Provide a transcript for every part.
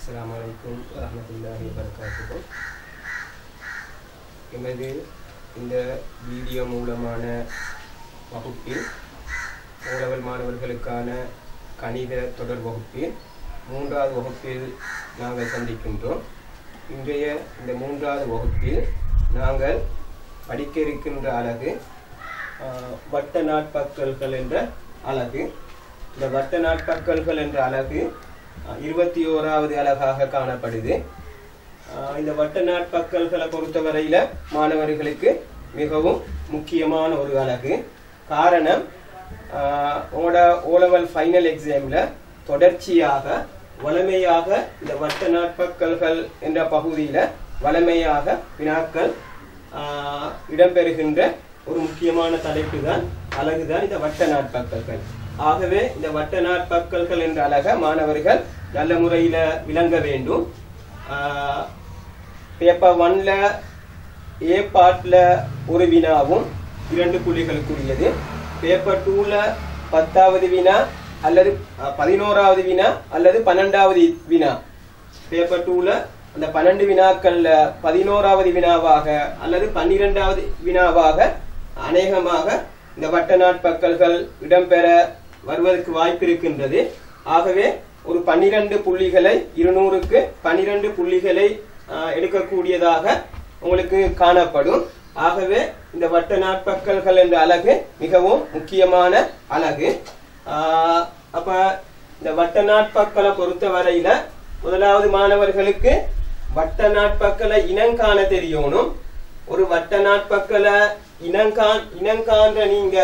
அஸ்ஸலாமு அலைக்கும் வரஹ்மத்துல்லாஹி வபரகாத்துஹு எமது இந்த வீடியோ மூலமான வகுப்பில் ஓலவல் மாணவர்களுக்கான கணித தொடர் வகுப்பில் மூன்றாவது வகுப்பில் நாங்கள் சந்திக்கின்றோம் இன்றைய இந்த மூன்றாவது வகுப்பில் நாங்கள் படிக்க இருக்கின்ற அலகு ஆஹ், வட்ட நாட்பக்கல்கள் என்ற அலகு இந்த வட்ட நாட்பக்கல்கள் என்ற அலகு ஆஹ், இருபத்தி ஓராவது அலகாக காணப்படுது ஆஹ், இந்த வட்ட நாட்பக்கல்களை பொறுத்தவரையில மாணவர்களுக்கு மிகவும் முக்கியமான ஒரு அலகு காரணம் ஆஹ், உங்களோட ஓலவல் ஃபைனல் எக்ஸாம்ல தொடர்ச்சியாக வளமையாக இந்த வட்ட நாட்பக்கல்கள் என்ற பகுதியில வளமையாக வினாக்கள் ஆஹ், இடம்பெறுகின்ற ஒரு முக்கியமான தலைப்பு தான் அழகுதான் இந்த வட்ட நாட்பக்கல்கள் ஆகவே இந்த வட்ட நாட்பக்கல்கள் என்ற அழக மாணவர்கள் நல்ல முறையில விளங்க வேண்டும் பேப்பர் ஒன்ல ஏ பார்ட்ல ஒரு வினாவும் இரண்டு புள்ளிகளுக்குரியது பேப்பர் டூல பத்தாவது வினா அல்லது அஹ், பதினோராவது வினா அல்லது பன்னெண்டாவது வினா பேப்பர் டூல அந்த பன்னெண்டு வினாக்கள்ல பதினோராவது வினாவாக அல்லது பன்னிரெண்டாவது வினாவாக அநேகமாக இந்த வட்ட நாட்பக்கல்கள் இடம்பெற வருவதற்கு வாய்ப்பு இருக்கின்றது ஆகவே ஒரு பன்னிரண்டு புள்ளிகளை இருநூறுக்கு பன்னிரண்டு புள்ளிகளை ஆஹ், எடுக்கக்கூடியதாக உங்களுக்கு காணப்படும் ஆகவே இந்த வட்ட நாட்பக்கல்கள் என்ற அலகு மிகவும் முக்கியமான அலகு ஆஹ், அப்ப இந்த வட்ட நாட்பக்களை பொறுத்த வரையில முதலாவது மாணவர்களுக்கு வட்ட நாட்பக்களை இனங்காண தெரியணும் ஒரு வட்ட நாட்பக்களை இனங்கான் இனங்காண்ற நீங்க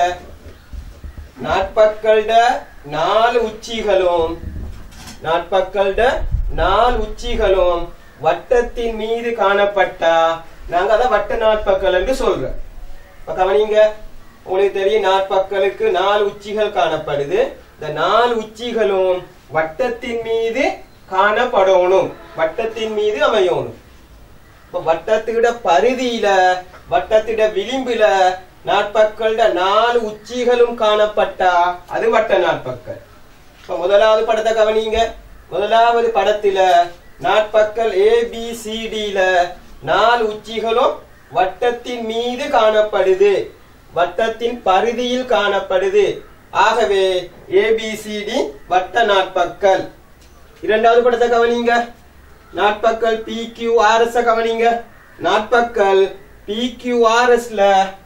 நாட்பக்கள்ட நாலு உச்சிகளும் நாட்பக்கள்ட நாலு உச்சிகளும் வட்டத்தின் மீது காணப்பட்டா நாங்க அதை வட்ட நாட்பக்கல் என்று சொல்றோம் இப்ப கவனிங்க உங்களுக்கு தெரியும் நாட்பக்கலுக்கு நாலு உச்சிகள் காணப்படுது இந்த நாலு உச்சிகளும் வட்டத்தின் மீது காணப்படணும் வட்டத்தின் மீது அமையணும் இப்ப வட்டத்திட பரிதியில வட்டத்திட விளிம்புல நாட்பக்கள்ட நாலு உச்சிகளும் காணப்பட்டா அது வட்ட நாட்பக்கல் இப்ப முதலாவது படத்தை கவனிங்க முதலாவது படத்துல நாட்பக்கல் ஏ பி சி ல நாலு உச்சிகளும் வட்டத்தின் மீது காணப்படுது வட்டத்தின் பரிதியில் காணப்படுது ஆகவே ஏபிசிடி வட்ட நாட்பக்கல் இரண்டாவது படத்தை கவனிங்க நாட்பக்கல் பி கியூ ஆர்எஸ் கவனிங்க நாட்பக்கல் பி கியூ ஆர்எஸ்ல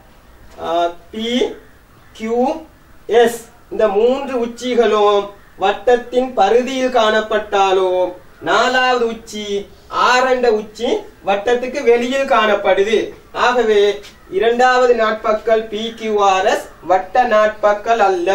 பி கியூ எஸ் இந்த மூன்று உச்சிகளும் வட்டத்தின் பரிதியில் காணப்பட்டாலும் நாலாவது உச்சி ஆரண்ட உச்சி வட்டத்துக்கு வெளியில் காணப்படுது ஆகவே இரண்டாவது நாட்பக்கல் பி கியூஆர்எஸ் வட்ட நாட்பக்கல் அல்ல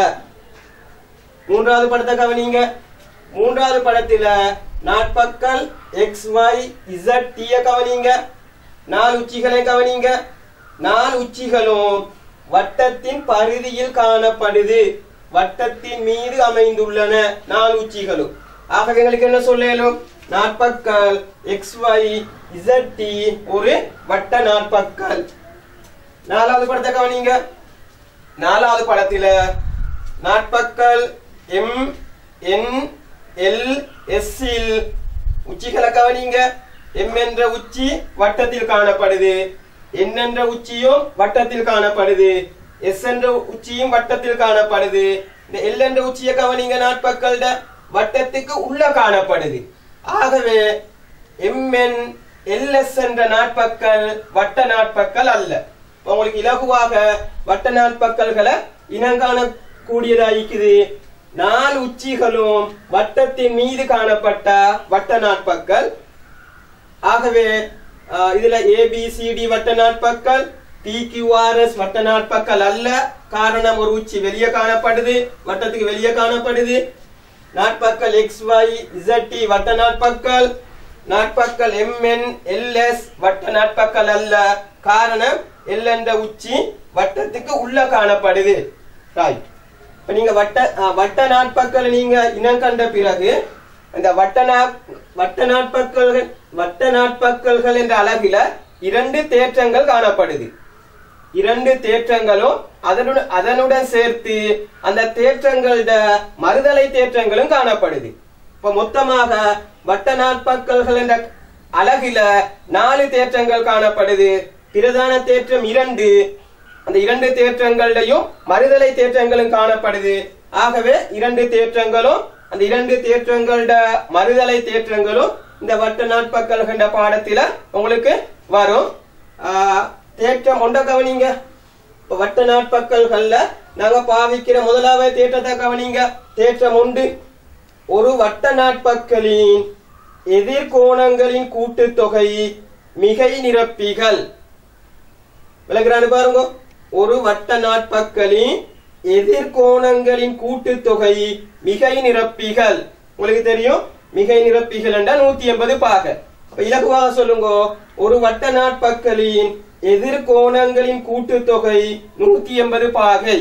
மூன்றாவது படத்தை கவனிங்க மூன்றாவது படத்துல நாட்பக்கல் எக்ஸ் ஒய் இசட் டீய கவனிங்க நாலு உச்சிகளை கவனிங்க நாலு உச்சிகளும் வட்டத்தின் பரிதியில் காணப்படுது வட்டத்தின் மீது அமைந்துள்ளன நாலு உச்சிகளும் ஆகவே எங்களுக்கு என்ன சொல்லலும் நாட்பக்கல் எக்ஸ் ஒய் இசட் டி ஒரு வட்ட நாட்பக்கல் நாலாவது படத்தை கவனிங்க நாலாவது படத்துல நாட்பக்கல் எம் என் எல் எஸ் இல் உச்சிகளை கவனிங்க எம் என்ற உச்சி வட்டத்தில் காணப்படுது என் என்ற உச்சியும் வட்டத்தில் காணப்படுது எஸ் என்ற உச்சியும் வட்டத்தில் காணப்படுது இந்த எல் என்ற உச்சியை கவனிங்க நாட்பக்கள்ட வட்டத்துக்கு உள்ள காணப்படுது ஆகவே எம்என் எல்எஸ் என்ற நாட்பக்கல் வட்ட நாட்பக்கல் அல்ல இப்ப உங்களுக்கு இலகுவாக வட்ட நாட்பக்கல்களை இனங்காண கூடியதாயிக்குது நாலு உச்சிகளும் வட்டத்தின் மீது காணப்பட்ட வட்ட நாட்பக்கல் ஆகவே ஆஹ், இதுல ஏபிசிடி வட்ட நாட்பக்கல் பிக்யூஆர்எஸ் வட்ட நாட்பக்கல் அல்ல காரணம் ஒரு உச்சி வெளியே காணப்படுது வட்டத்துக்கு வெளியே காணப்படுது நாட்பக்கல் எக்ஸ் ஒய் இசட்டி வட்ட நாட்பக்கல் நாட்பக்கல் எம்என் எல்எஸ் வட்ட நாட்பக்கல் அல்ல காரணம் எல் என்ற உச்சி வட்டத்துக்கு உள்ள காணப்படுது ரைட் இப்ப நீங்க வட்ட அஹ், வட்ட நாட்பக்கல் நீங்க இனம் கண்ட பிறகு இந்த வட்ட நா வட்ட நாட்பக்கல்கள் வட்ட நாட்பக்கல்கள் என்ற அழகில இரண்டு தேற்றங்கள் காணப்படுது இரண்டு தேற்றங்களும் அதனுடன் அதனுடன் சேர்த்து அந்த தேற்றங்களோட மறுதலை தேற்றங்களும் காணப்படுது இப்ப மொத்தமாக வட்ட நாட்பக்கல்கள் என்ற அலகில நாலு தேற்றங்கள் காணப்படுது பிரதான தேற்றம் இரண்டு அந்த இரண்டு தேற்றங்களையும் மறுதலை தேற்றங்களும் காணப்படுது ஆகவே இரண்டு தேற்றங்களும் அந்த இரண்டு தேற்றங்களோட மறுதலை தேற்றங்களும் இந்த வட்ட நாட்பக்கல் என்ற பாடத்தில உங்களுக்கு வரும் ஆஹ், தேற்றம் ஒன்றை கவனிங்க இப்ப வட்ட நாட்பக்கல்கள்ல நாங்க பாவிக்கிற முதலாவது தேற்றத்தை கவனிங்க தேற்றம் உண்டு ஒரு வட்ட நாட்பக்கலின் எதிர்கோணங்களின் கூட்டுத்தொகை மிகை நிரப்பிகள் விளக்குறான்னு பாருங்க ஒரு வட்ட நாட்பக்கலின் எதிர்கோணங்களின் கூட்டுத்தொகை மிகை நிரப்பிகள் உங்களுக்கு தெரியும் மிகை நிரப்பிகள் என்றால் நூத்தி எண்பது பாக அப்ப இலகுவாக சொல்லுங்க ஒரு வட்ட நாட்பக்கலின் எதிர்கோணங்களின் கூட்டுத்தொகை நூத்தி எண்பது பாகை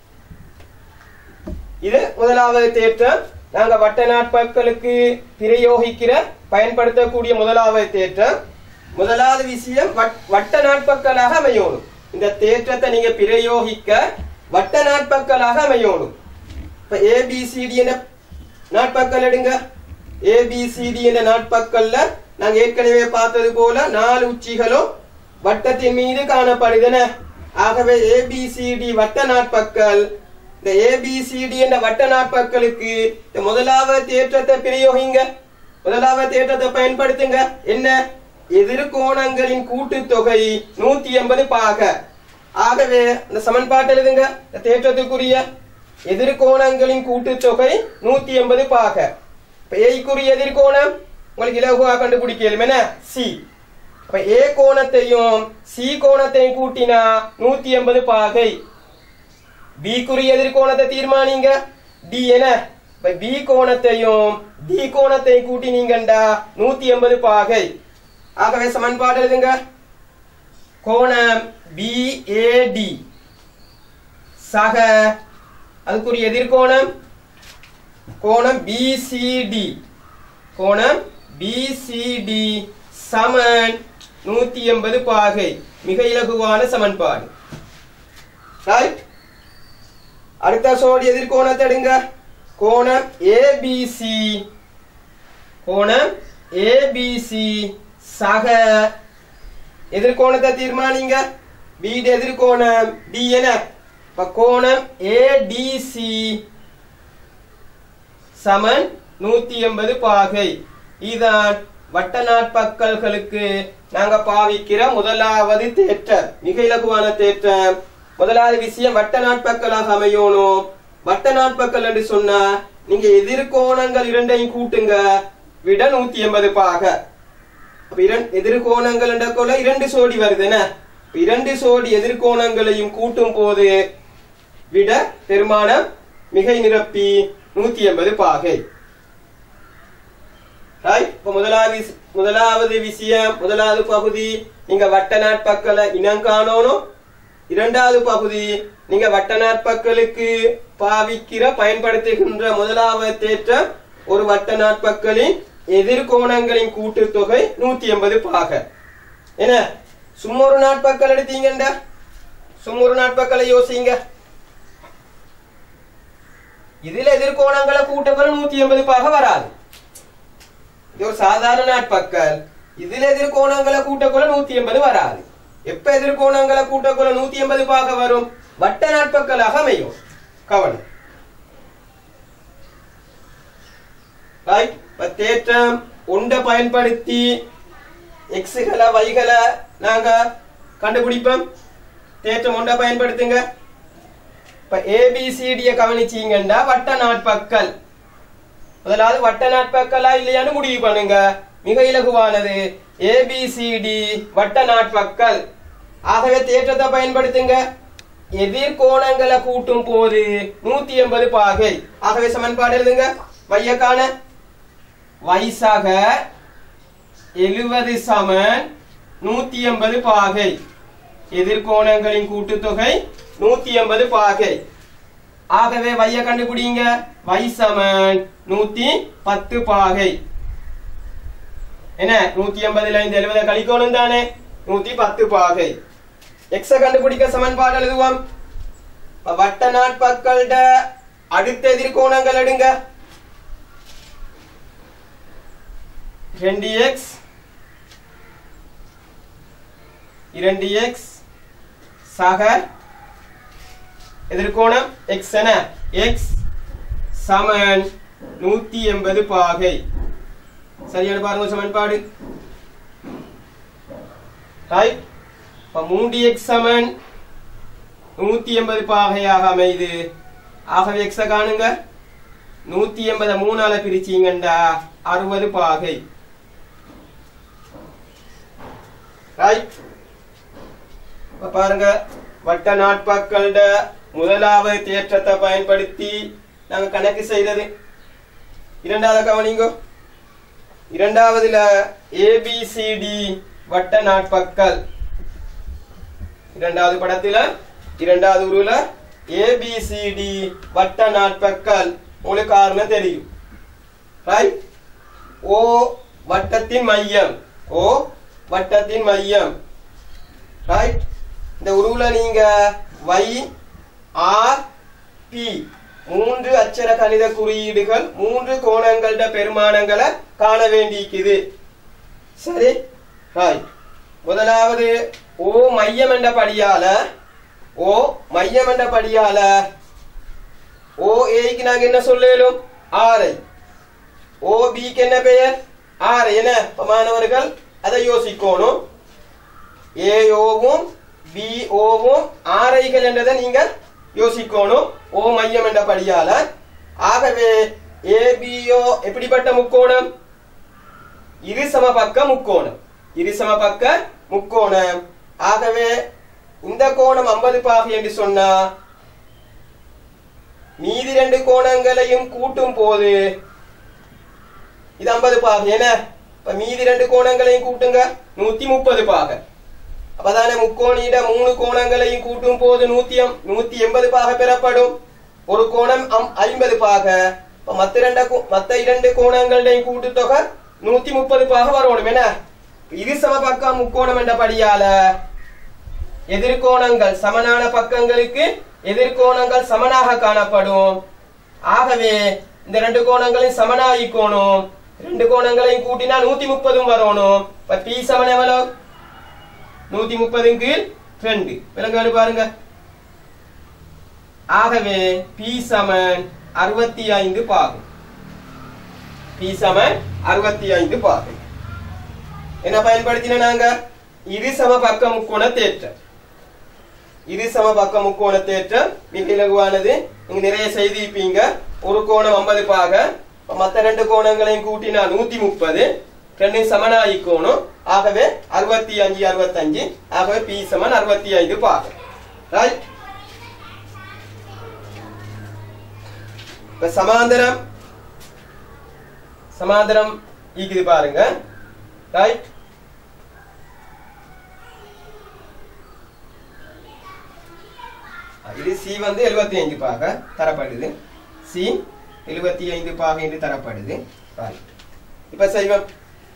இது முதலாவது தேற்றம் நாங்க வட்ட நாட்பக்களுக்கு பிரயோகிக்கிற பயன்படுத்தக்கூடிய முதலாவது தேற்றம் முதலாவது விஷயம் வட்- வட்ட நாட்பக்களாக அமையணும் இந்த தேற்றத்தை நீங்க பிரயோகிக்க வட்ட நாட்பக்களாக அமையணும் இப்ப ஏபிசிடி என்ற நாட்பக்கல் எடுங்க ஏபிசிடி என்ற நாட்பக்கல்ல நாங்க ஏற்கனவே பார்த்தது போல நாலு உச்சிகளும் வட்டத்தின் மீது காணப்படுதன ஆகவே ஏபிசிடி வட்ட நாட்பக்கல் இந்த ஏபிசிடி என்ற வட்ட நாட்பக்களுக்கு இந்த முதலாவது தேற்றத்தை பிரயோகிங்க முதலாவது தேற்றத்தை பயன்படுத்துங்க என்ன எதிர்கோணங்களின் கூட்டுத்தொகை நூத்தி எண்பது பாக ஆகவே இந்த சமன்பாட்டு எழுதுங்க இந்த தேற்றத்துக்குரிய எதிர்கோணங்களின் கூட்டுத்தொகை நூத்தி எண்பது பாக இப்ப ஏய்க்குரிய எதிர்கோணம் உங்களுக்கு இலகுவா கண்டுபிடிக்கலும் என்ன சி அப்ப ஏ கோணத்தையும் சி கோணத்தையும் கூட்டினா நூத்தி எண்பது பாகை பி குறிய எதிர்கோணத்தை தீர்மானிங்க டி என இப்ப பி கோணத்தையும் டி கோணத்தையும் கூட்டினீங்கண்டா நூத்தி எண்பது பாகை ஆகவே சமன்பாடு எழுதுங்க கோணம் பிஏடி சக அதுக்குரிய எதிர்கோணம் கோணம் பிசிடி கோணம் பிசிடி சமன் நூத்தி எண்பது பாகை மிக இலகுவான சமன்பாடு ரைட் அடுத்த சோடி எதிர்கோணத்தை எடுங்க கோணம் ஏபிசி கோணம் ஏபிசி சக எதிர்கோணத்தை தீர்மானிங்க பீட் எதிர்கோணம் டி என இப்ப கோணம் ஏடிசி சமன் நூத்தி எண்பது பாகை இதான் வட்ட நாட்பக்கல்களுக்கு நாங்க பாவிக்கிற முதலாவது தேற்றம் மிக இலகுவான தேற்றம் முதலாவது விஷயம் வட்ட நாட்பக்கலாக அமையணும் வட்ட நாட்பக்கல் என்று சொன்னா நீங்க எதிர்கோணங்கள் இரண்டையும் கூட்டுங்க விட நூத்தி எண்பது பாக அப்ப இரண் எதிர்கோணங்கள் என்ற கொள்ள இரண்டு சோடி வருது என்ன இப்ப இரண்டு சோடி எதிர்கோணங்களையும் கூட்டும் போது விட பெருமானம் மிகை நிரப்பி நூத்தி எண்பது பாகை Right? இப்ப முதலாவது விஷ- முதலாவது விஷயம் முதலாவது பகுதி நீங்க வட்ட நாட்பக்கலை இனம் காணணும் இரண்டாவது பகுதி நீங்க வட்ட நாட்பக்கலுக்கு பாவிக்கிற பயன்படுத்துகின்ற முதலாவது தேற்றம் ஒரு வட்ட நாட்பக்கலின் எதிர்கோணங்களின் கூட்டுத்தொகை நூத்தி எண்பது பாக என்ன சும்மா ஒரு நாட்பக்கல் எடுத்தீங்கண்டா சும்மா ஒரு நாட்பக்கலை யோசிங்க இதுல எதிர்கோணங்களை கூட்டங்கள் நூத்தி எண்பது பாக வராது இது ஒரு சாதாரண நாட்பக்கல் இதுல எதிர்கோணங்களை கூட்டக்குள்ள நூத்தி எண்பது வராது எப்ப எதிர்கோணங்களை கூட்டக்குள்ள நூத்தி எண்பது பாக வரும் வட்ட நாட்பக்கலாக அமையும் கவனம் ரைட் இப்ப தேற்றம் ஒன்றை பயன்படுத்தி எக்ஸுகளை வைகளை நாங்க கண்டுபிடிப்போம் தேற்றம் ஒன்றை பயன்படுத்துங்க இப்ப ஏபிசிடிய கவனிச்சீங்கன்னா வட்ட நாட்பக்கல் முதலாவது வட்ட நாட்பக்கலா இல்லையான்னு முடிவு பண்ணுங்க மிக இலகுவானது ஏபிசிடி வட்ட நாட்பக்கல் ஆகவே தேற்றத்தை பயன்படுத்துங்க எதிர்கோணங்களை கூட்டும் போது நூத்தி எண்பது பாகை ஆகவே சமன்பாடு எழுதுங்க வையக்கான வைசாக எழுவது சமன் நூத்தி எண்பது பாகை எதிர்கோணங்களின் கூட்டுத்தொகை நூத்தி எண்பது பாகை ஆகவே வைய கண்டுபிடிங்க வை சமன் நூத்தி பத்து பாகை என்ன நூத்தி எண்பதுல இந்த எழுபதை கழிக்கணும் தானே நூத்தி பத்து பாகை எக்ஸ கண்டுபிடிக்க சமன்பாடு எழுதுவோம் இப்ப வட்ட நாட்பக்கள்ட அடுத்த எதிர்கோணங்கள் எடுங்க ரெண்டு எக்ஸ் இரண்டு எக்ஸ் சக எதிர்கோணம் எக்ஸ் என எக்ஸ் சமன் நூத்தி எண்பது பாகை சரியான பாருங்க சமன்பாடு ரைட் இப்ப மூன்று எக்ஸ் சமன் நூத்தி எண்பது பாகையாக அமைது ஆகவே எக்ஸ காணுங்க நூத்தி எண்பதை மூணால பிரிச்சீங்கண்டா அறுபது பாகை ரைட் இப்ப பாருங்க வட்ட நாட்பாக்களோட முதலாவது தேற்றத்தை பயன்படுத்தி நாங்க கணக்கு செய்தது இரண்டாவது கவனிங்கோ இரண்டாவதுல ஏபிசிடி வட்ட நாட்பக்கல் இரண்டாவது படத்துல இரண்டாவது உருவுல ஏபிசிடி வட்ட நாட்பக்கல் உங்களுக்கு காரணம் தெரியும் ரைட் ஓ வட்டத்தின் மையம் ஓ வட்டத்தின் மையம் ரைட் இந்த உருவுல நீங்க வை ஆர் பி மூன்று அச்சர கணித குறியீடுகள் மூன்று கோணங்களோட பெருமானங்களை காண வேண்டியிருக்குது சரி ரைட் முதலாவது ஓ மையம் என்ற படியால ஓ மையம் என்ற படியால ஓ ஏக்கு நாங்க என்ன சொல்லலும் ஆரை ஓ பிக்கு என்ன பெயர் ஆரை என்ன இப்ப மாணவர்கள் அதை யோசிக்கணும் ஏ ஓவும் பி ஓவும் ஆரைகள் என்றதை நீங்கள் யோசிக்கணும் ஓ மையம் என்ற படியால ஆகவே ஏபிஓ எப்படிப்பட்ட முக்கோணம் இரு சமபக்க முக்கோணம் இரு சமபக்க முக்கோணம் ஆகவே இந்த கோணம் 50 பாகை என்று சொன்னா மீதி ரெண்டு கோணங்களையும் கூட்டும் போது இது 50 பாகை என்ன இப்ப மீதி ரெண்டு கோணங்களையும் கூட்டுங்க நூத்தி முப்பது பாகை அப்பதானே முக்கோணியிட மூணு கோணங்களையும் கூட்டும் போது நூத்தி எம்- நூத்தி எண்பது பாக பெறப்படும் ஒரு கோணம் அம்- ஐம்பது பாக இப்ப மத்த ரெண்ட கோ- மத்த இரண்டு கோணங்களையும் கூட்டுத்தொகை நூத்தி முப்பது பாக வரணும் என்ன இரு சம பக்கம் முக்கோணம் என்றபடியால எதிர்கோணங்கள் சமனான பக்கங்களுக்கு எதிர்கோணங்கள் சமனாக காணப்படும் ஆகவே இந்த ரெண்டு கோணங்களையும் சமனாயிக்கோணும் ரெண்டு கோணங்களையும் கூட்டினா நூத்தி முப்பதும் வரணும் இப்ப பி சமன் எவ்வளவு நூத்தி முப்பதின் கீழ் ரெண்டு விலங்காடு பாருங்க ஆகவே பி சமன் அறுபத்தி ஐந்து பாகம் பி சமன் அறுபத்தி ஐந்து பாகம் என்ன பயன்படுத்தின நாங்க இரு சம பக்க முக்கோண தேற்றம் இரு சம பக்க முக்கோண தேற்றம் மிக இலகுவானது நீங்க நிறைய செய்திருப்பீங்க ஒரு கோணம் 50 பாக இப்ப மத்த ரெண்டு கோணங்களையும் கூட்டினா நூத்தி முப்பது ரெண்டும் சமனாயி கோணம் ஆகவே அறுபத்தி அஞ்சு அறுபத்தஞ்சு ஆகவே பி சமன் அறுபத்தி ஐந்து பாக ரைட் இப்ப சமாந்தரம் சமாந்தரம் ஈக்குது பாருங்க ரைட் இது சி வந்து 75 ஐந்து பாக தரப்படுது சி 75 ஐந்து பாக என்று தரப்படுது ரைட் இப்ப செய்வோம்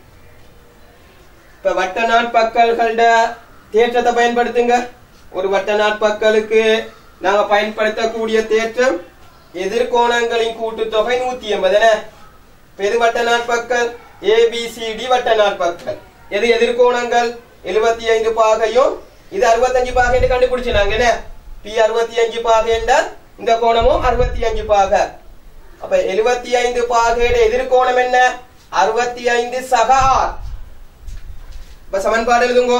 இப்ப வட்ட நாட்பக்கல்களோட தேற்றத்தை பயன்படுத்துங்க ஒரு வட்ட நாட்பக்கலுக்கு நாங்க பயன்படுத்தக்கூடிய தேற்றம் எதிர்கோணங்களின் கூட்டுத்தொகை நூத்தி எண்பது இப்ப எது வட்ட நாட்பக்கல் ஏபிசிடி வட்ட நாட்பக்கல் எது எதிர்கோணங்கள் 75 ஐந்து பாகையும் இது 65 பாகை என்று கண்டுபிடிச்சு நாங்க என்ன பி அறுபத்தி அஞ்சு பாகை என்றால் இந்த கோணமும் 65 அஞ்சு பாகை அப்ப 75 ஐந்து பாகையோட எதிர்கோணம் என்ன 65 ஐந்து சக ஆர் இப்ப சமன்பாடு எழுதுங்க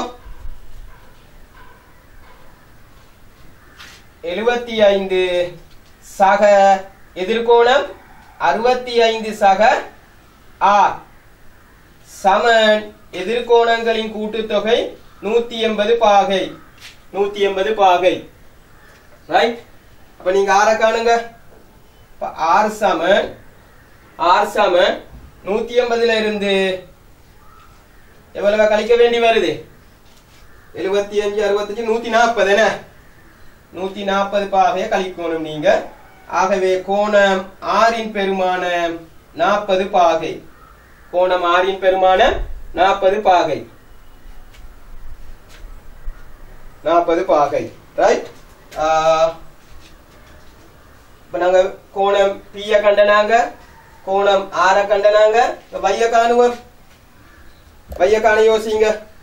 எழுபத்தி ஐந்து சக எதிர்கோணம் அறுபத்தி ஐந்து சக ஆர் சமன் எதிர்கோணங்களின் கூட்டுத்தொகை நூத்தி எண்பது பாகை நூத்தி எண்பது பாகை ரைட் அப்ப நீங்க ஆற காணுங்க இப்ப ஆர் சமன் ஆர் சமன் நூத்தி எண்பதுல இருந்து எவ்வளவு கழிக்க வேண்டி வருது எழுபத்தி அஞ்சு அறுபத்தஞ்சு நூத்தி நாற்பது என்ன நூத்தி நாற்பது பாகைய கழிக்கணும் நீங்க ஆகவே கோணம் ஆறின் பெருமானம் நாற்பது பாகை கோணம் ஆறின் பெருமானம் நாற்பது பாகை நாற்பது பாகை ரைட் இப்ப நாங்க கோணம் பிய கண்டனாங்க கோணம் ஆற கண்டனாங்க வைய காணுவோம் வையக்கான யோசிங்க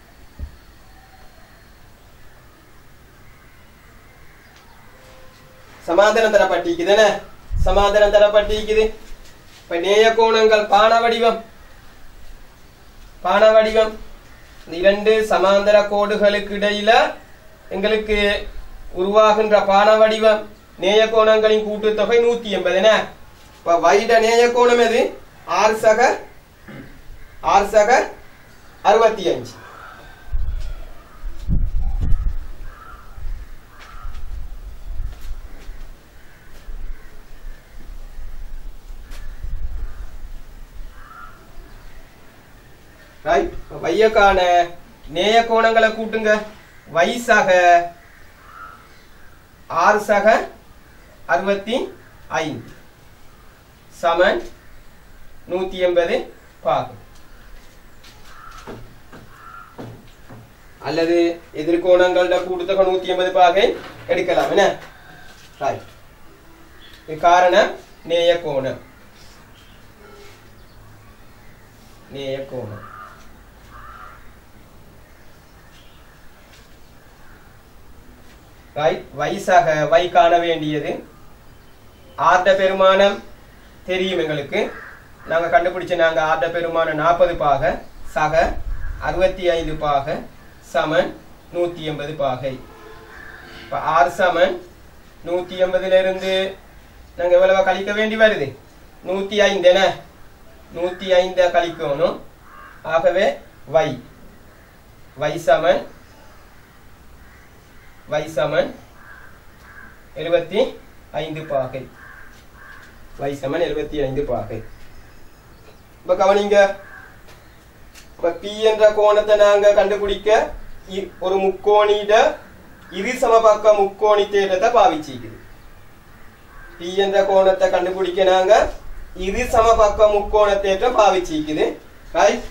சமாதானம் தரப்பட்டிருக்குது என்ன சமாதானம் தரப்பட்டிருக்குது இப்ப நேய கோணங்கள் பான வடிவம் பான வடிவம் இந்த இரண்டு சமாந்தர கோடுகளுக்கு இடையில எங்களுக்கு உருவாகின்ற பான வடிவம் நேய கோணங்களின் கூட்டுத்தொகை நூத்தி எண்பது என்ன இப்ப வைட நேய கோணம் எது ஆறு சக ஆறு சக அறுபத்தி அஞ்சு ரைட் வையக்கான நேய கோணங்களை கூட்டுங்க வை சக ஆறு சக அறுபத்தி ஐந்து சமன் நூத்தி எண்பது பாகம் அல்லது எதிர்கோணங்களோட கூட்டுத்தொகை நூத்தி எண்பது பாகை எடுக்கலாம் என்ன ரைட் இது காரணம் நேய கோணம் நேய கோணம் ரைட் வைசாக வை காண வேண்டியது ஆர்ட பெருமானம் தெரியும் எங்களுக்கு நாங்க கண்டுபிடிச்ச நாங்க ஆர்ட பெருமானம் நாற்பது பாக சக அறுபத்தி ஐந்து பாக சமன் நூத்தி எண்பது பாகை இப்ப ஆறு சமன் நூத்தி எண்பதுல இருந்து நாங்க எவ்வளவு கழிக்க வேண்டி வருது நூத்தி ஐந்து என்ன நூத்தி ஐந்த கழிக்கணும் ஆகவே வை வை சமன் வை சமன் எழுபத்தி ஐந்து பாகை வை சமன் எழுபத்தி ஐந்து பாகை இப்ப கவனிங்க இப்ப பி என்ற கோணத்தை நாங்க கண்டுபிடிக்க இ- ஒரு முக்கோணிட இரு சமபக்க முக்கோணி தேற்றத்தை பாவிச்சிக்குது பி என்ற கோணத்தை கண்டுபிடிக்க நாங்க இரு சமபக்க முக்கோண தேற்றம் பாவிச்சிக்குது ரைட்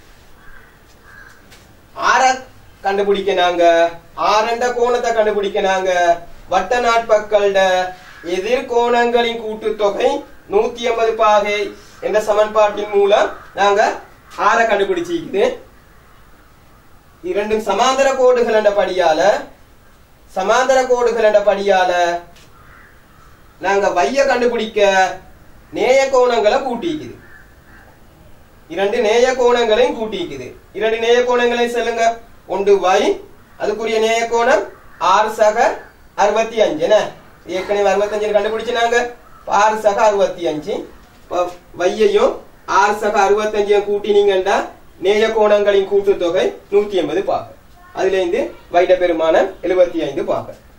ஆர கண்டுபிடிக்க நாங்க ஆரண்ட கோணத்தை கண்டுபிடிக்க நாங்க வட்ட நாட்பக்கள்ட எதிர் கோணங்களின் கூட்டுத்தொகை நூத்தி எண்பது பாகை என்ற சமன்பாட்டின் மூலம் நாங்க ஆற கண்டுபிடிச்சிக்குது இரண்டும் சமாந்தர கோடுகள் என்ற படியால சமாந்தர கோடுகள் என்ற படியால நாங்க வைய கண்டுபிடிக்க நேய கோணங்களை கூட்டிக்குது இரண்டு நேய கோணங்களையும் கூட்டிக்குது இரண்டு நேய கோணங்களையும் சொல்லுங்க ஒன்று வை அதுக்குரிய நேய கோணம் ஆறு சக அறுபத்தி அஞ்சு என்ன ஏற்கனவே அறுபத்தஞ்சு கண்டுபிடிச்சு நாங்க இப்ப ஆறு சக அறுபத்தி அஞ்சு இப்ப வையையும் ஆறு சக அறுபத்தஞ்சையும் கூட்டினீங்கன்னா நேய கோணங்களின் கூட்டுத்தொகை நூத்தி எண்பது பாக அதுல இருந்து வைட பெருமானம் எழுபத்தி ஐந்து பாக